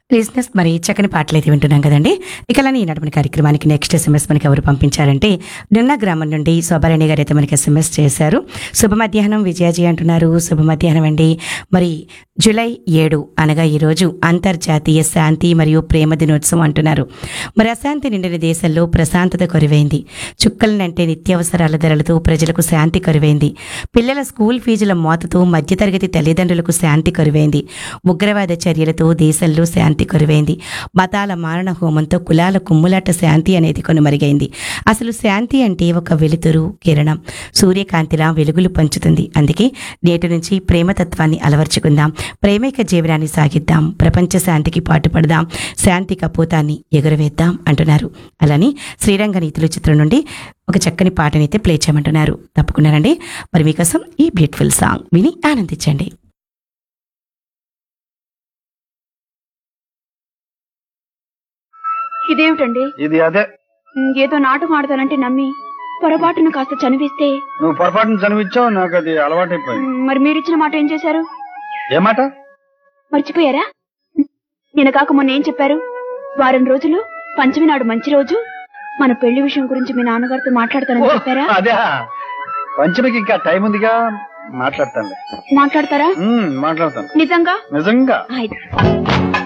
లిజినెస్ మరి చక్కని పాటలు అయితే వింటున్నాం కదండి ఇక అలానే ఈనాటి మన కార్యక్రమానికి నెక్స్ట్ ఎస్ఎంఎస్ మనకి ఎవరు పంపించారంటే నిన్న గ్రామం నుండి శోభారాణి గారు అయితే మనకి ఎస్ఎంఎస్ చేశారు శుభ మధ్యాహ్నం విజయాజీ అంటున్నారు శుభ మధ్యాహ్నం అండి మరి జూలై ఏడు అనగా ఈరోజు అంతర్జాతీయ శాంతి మరియు ప్రేమ దినోత్సవం అంటున్నారు మరి అశాంతి నిండిన దేశంలో ప్రశాంతత కొరివైంది చుక్కలనంటే నిత్యావసరాల ధరలతో ప్రజలకు శాంతి కరువైంది పిల్లల స్కూల్ ఫీజుల మోతతో మధ్యతరగతి తల్లిదండ్రులకు శాంతి కరువైంది ఉగ్రవాద చర్యలతో దేశంలో శాంతి కరువైంది మతాల మారణ హోమంతో కులాల కుమ్ములాట శాంతి అనేది కొనుమరుగైంది అసలు శాంతి అంటే ఒక వెలుతురు కిరణం సూర్యకాంతిలా వెలుగులు పంచుతుంది అందుకే నేటి నుంచి ప్రేమతత్వాన్ని అలవర్చుకుందాం ప్రేమిక జీవనాన్ని సాగిద్దాం ప్రపంచ శాంతికి పాటుపడదాం శాంతి కపోతాన్ని ఎగురవేద్దాం అంటున్నారు అలానే శ్రీరంగ నీతులు చిత్రం నుండి ఒక చక్కని పాటనైతే ప్లే చేయమంటున్నారు తప్పకుండానండి మరి మీకోసం ఈ బ్యూటిఫుల్ సాంగ్ విని ఆనందించండి ఇదేమిటండి ఇది అదే ఏదో నాటకం ఆడతానంటే నమ్మి పొరపాటును కాస్త చనివిస్తే నువ్వు పొరపాటును చనివిచ్చావు నాకు అది అలవాటైపోయింది మరి మీరిచ్చిన మాట ఏం చేశారు ఏమాట మర్చిపోయారా నేను కాక మొన్న ఏం చెప్పారు వారం రోజులు పంచమి నాడు మంచి రోజు మన పెళ్లి విషయం గురించి మీ నాన్నగారితో మాట్లాడతానని చెప్పారా అదే పంచమికి ఇంకా టైం ఉందిగా మాట్లాడతాను మాట్లాడతారా మాట్లాడతాను నిజంగా నిజంగా అయితే